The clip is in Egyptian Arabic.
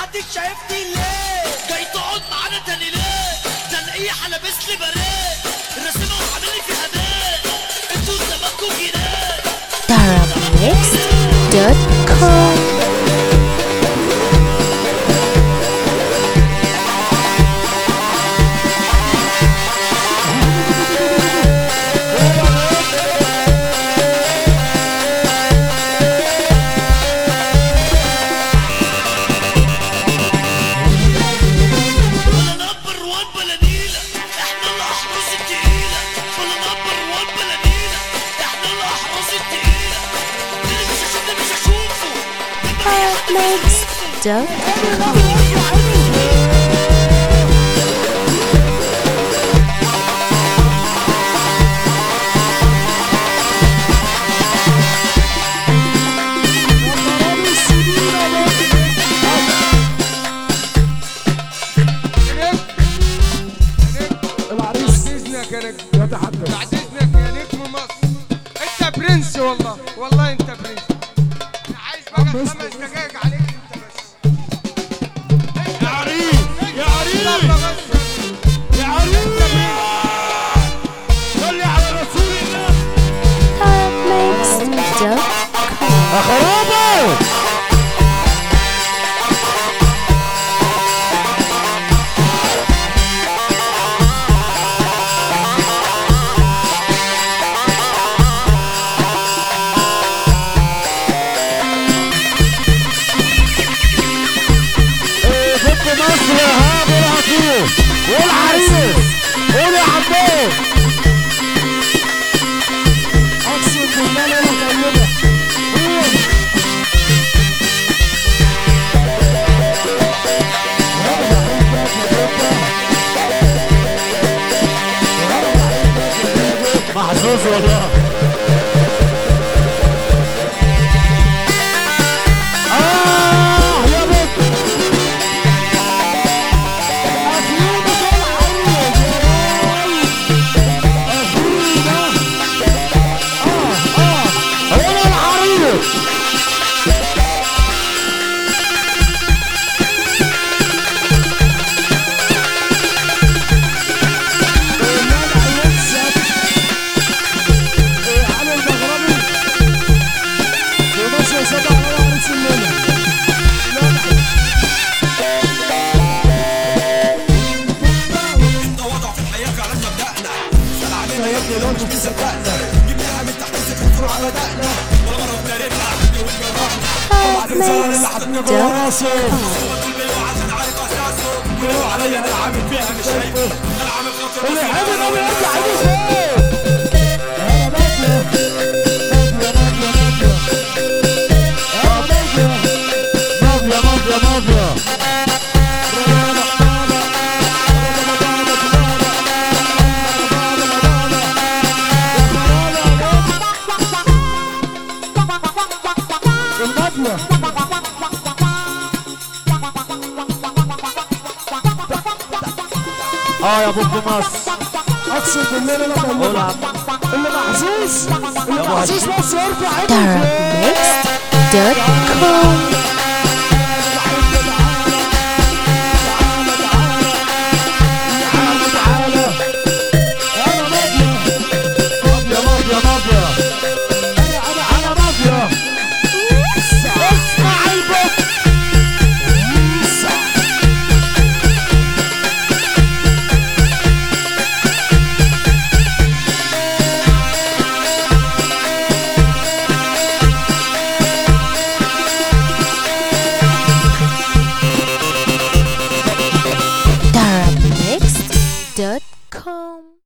اديك شايفني ليه جاي تقعد معانا تاني ليه تلاقيه لابس لي بريد رسمه وعامل لي فيها بيت انتوا زمانكم جنان darabmix.com بلا نمبر وان بلا نيلة احنا الاحراس التقيلة بلا نمبر وان بلا نيلة احنا الاحراس التقيلة اللي مش هشوفه مش هشوفه darabmix.com بعد اذنك يا نجم يتحدث بعد اذنك يا نجم مصر انت برنس والله والله انت برنس انا عايز بقى خمس دقايق عليك انت بس يا عريس يا عريس يلا بس يا عريس صلي على رسول الله darabmix.com يا خرابه إيه، بنت مصر ها بيلها فيه والعريس قول يا عمو اقسم بالله انا طيبه قول محظوظ والله آه يا بنت أخيرا العريس يا راي أخيرا آه آه هنا العريس والله يكسب إيه، علي المغربي وماشي سبع على عريس الليلة انت وضع في الحياه فعلا مبدأنا سأل علينا يا ابني لو مش مصدقنا جبناها من تحت الصفر على دقنا ولا مره ابتدينا وجربنا الانسان اللي حاططني جوه راسه وعشان عارف اساسه بيقولوا عليا انا عامل فيها مش شايفه انا عامل خاطر اللي بس يحب النبي يرجع يدوس مافيا مافيا مافيا المافيا اه يا ابو مصر اقسم بالله انا بقول اللي محظوظ اللي محظوظ بس يرفع ايده darabmix.com